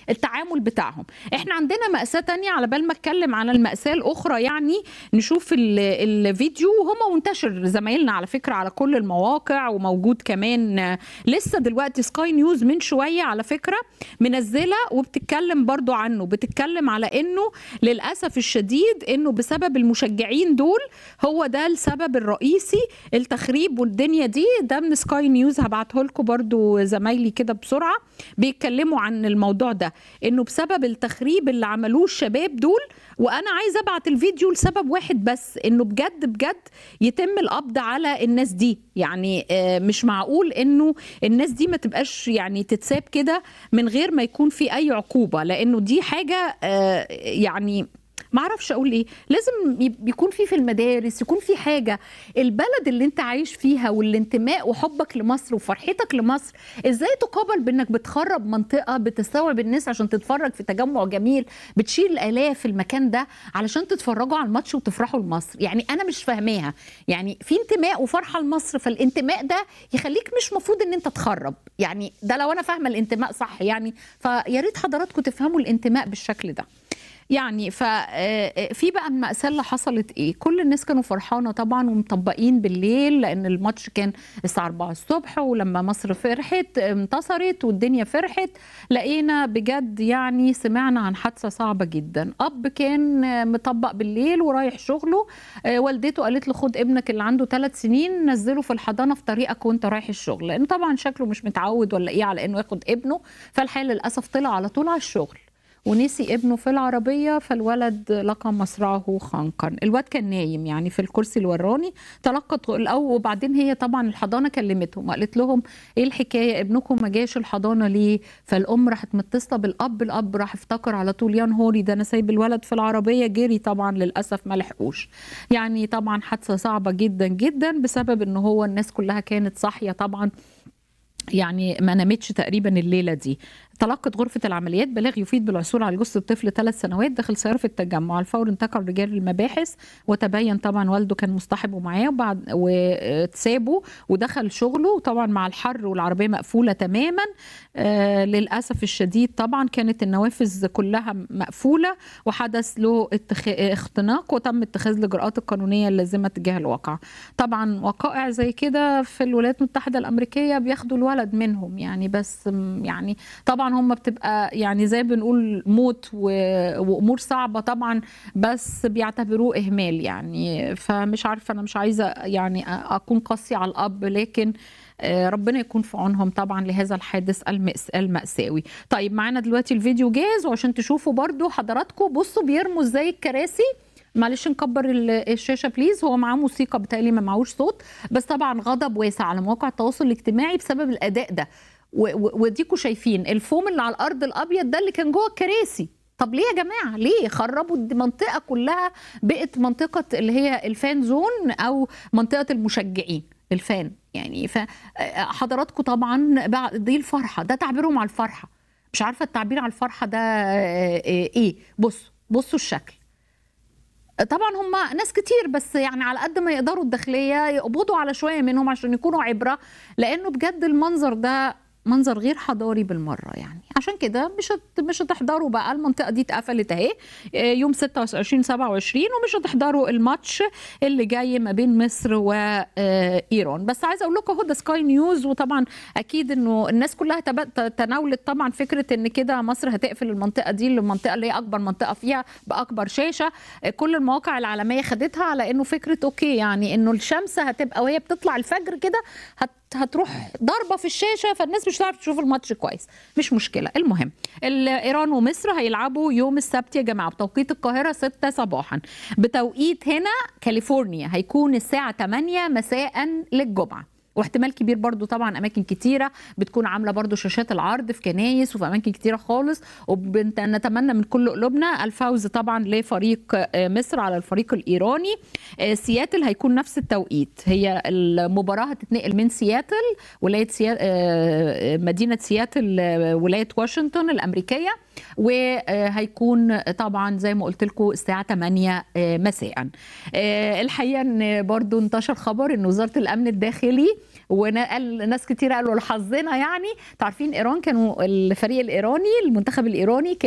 التعامل بتاعهم احنا عندنا مأساة تانية على بال ما اتكلم على المأساة الأخرى يعني نشوف ال- الفيديو وهو منتشر زمايلنا على فكرة على كل المواقع وموجود كمان آه، لسه دلوقتي سكاي نيوز من شوية على فكرة منزلة وبتتكلم برضو عنه بتتكلم على انه للأسف الشديد انه بسبب المشجعين دول هو ده السبب الرئيسي التخريب والدنيا دي ده من سكاي نيوز هبعته لكم برضو زمايلي كده بسرعة بيتكلموا عن الموضوع ده انه بسبب التخريب اللي عملوه الشباب دول وانا عايزه ابعت الفيديو لسبب واحد بس انه بجد بجد يتم القبض على الناس دي يعني آه، مش معقول انه الناس دي ما تبقاش يعني تتساب كده من غير ما يكون في اي عقوبه لانه دي حاجه آه، يعني ما اعرفش اقول ايه لازم يب- يكون في في المدارس يكون في حاجه البلد اللي انت عايش فيها والانتماء وحبك لمصر وفرحتك لمصر ازاي تقابل بانك بتخرب منطقه بتستوعب الناس عشان تتفرج في تجمع جميل بتشيل الالاف في المكان ده علشان تتفرجوا على الماتش وتفرحوا لمصر يعني انا مش فاهماها يعني في انتماء وفرحه لمصر فالانتماء ده يخليك مش مفروض ان انت تخرب يعني ده لو انا فاهمه الانتماء صح يعني فيا ريت حضراتكم تفهموا الانتماء بالشكل ده يعني ففي بقى المأساة اللي حصلت ايه كل الناس كانوا فرحانة طبعا ومطبقين بالليل لان الماتش كان الساعة 4 الصبح ولما مصر فرحت انتصرت والدنيا فرحت لقينا بجد يعني سمعنا عن حادثة صعبة جدا اب كان مطبق بالليل ورايح شغله آه، والدته قالت له خد ابنك اللي عنده ثلاث سنين نزله في الحضانة في طريقك وانت رايح الشغل لان طبعا شكله مش متعود ولا ايه على انه ياخد ابنه فالحقيقة للأسف طلع على طول على الشغل ونسي ابنه في العربية فالولد لقى مصرعه خنقا الواد كان نايم يعني في الكرسي اللي وراني تلقت الأول وبعدين هي طبعا الحضانة كلمتهم وقالت لهم ايه الحكاية ابنكم ما جاش الحضانة ليه فالأم راحت متصلة بالأب الأب راح افتكر على طول يا نهاري ده أنا سايب الولد في العربية جري طبعا للأسف ما لحقوش يعني طبعا حادثة صعبة جدا جدا بسبب ان هو الناس كلها كانت صاحية طبعا يعني ما نامتش تقريبا الليله دي تلقت غرفه العمليات بلاغ يفيد بالعثور على جثه الطفل ثلاث سنوات داخل سياره في التجمع على الفور انتقل رجال المباحث وتبين طبعا والده كان مصطحبه معاه وبعد واتسابه ودخل شغله وطبعا مع الحر والعربيه مقفوله تماما آه للاسف الشديد طبعا كانت النوافذ كلها مقفوله وحدث له اتخ... اختناق وتم اتخاذ الاجراءات القانونيه اللازمه تجاه الواقع طبعا وقائع زي كده في الولايات المتحده الامريكيه بياخدوا الولد منهم يعني بس م- يعني طبعا هم بتبقى يعني زي بنقول موت و... وامور صعبه طبعا بس بيعتبروه اهمال يعني فمش عارفه انا مش عايزه يعني أ- اكون قاسيه على الاب لكن آه، ربنا يكون في عونهم طبعا لهذا الحادث المأس- المأساوي طيب معانا دلوقتي الفيديو جاهز وعشان تشوفوا برضو حضراتكم بصوا بيرموا ازاي الكراسي معلش نكبر ال- الشاشه بليز هو معاه موسيقى بالتالي ما معهوش صوت بس طبعا غضب واسع على مواقع التواصل الاجتماعي بسبب الاداء ده و- و- وديكوا شايفين الفوم اللي على الارض الابيض ده اللي كان جوه الكراسي طب ليه يا جماعه ليه خربوا المنطقه كلها بقت منطقه اللي هي الفان زون او منطقه المشجعين الفان يعني فحضراتكم طبعا بعد- دي الفرحه ده تعبيرهم على الفرحه مش عارفه التعبير على الفرحه ده آه، آه، ايه بصوا بصوا الشكل طبعا هم ناس كتير بس يعني على قد ما يقدروا الداخليه يقبضوا على شويه منهم عشان يكونوا عبره لانه بجد المنظر ده منظر غير حضاري بالمره يعني عشان كده مش هت... مش هتحضروا بقى المنطقه دي اتقفلت اهي آه، يوم 26 27 ومش هتحضروا الماتش اللي جاي ما بين مصر وايران بس عايزه اقول لكم اهو ده سكاي نيوز وطبعا اكيد انه الناس كلها تب- تناولت طبعا فكره ان كده مصر هتقفل المنطقه دي المنطقه اللي هي اكبر منطقه فيها باكبر شاشه كل المواقع العالميه خدتها على انه فكره اوكي يعني انه الشمس هتبقى وهي بتطلع الفجر كده هت هتروح ضربه في الشاشه فالناس مش هتعرف تشوف الماتش كويس مش مشكله المهم ال- ايران ومصر هيلعبوا يوم السبت يا جماعه بتوقيت القاهره 6 صباحا بتوقيت هنا كاليفورنيا هيكون الساعه 8 مساء للجمعه واحتمال كبير برضو طبعا اماكن كتيره بتكون عامله برضو شاشات العرض في كنايس وفي اماكن كتيره خالص ونتمنى من كل قلوبنا الفوز طبعا لفريق آه، مصر على الفريق الايراني آه، سياتل هيكون نفس التوقيت هي المباراه هتتنقل من سياتل ولايه سيا... آه، مدينه سياتل آه، ولايه واشنطن الامريكيه وهيكون طبعا زي ما قلت لكم الساعه 8 مساء آه، الحقيقه ان برضو انتشر خبر ان وزاره الامن الداخلي وناس كتير قالوا لحظنا يعني تعرفين ايران كانوا الفريق الايراني المنتخب الايراني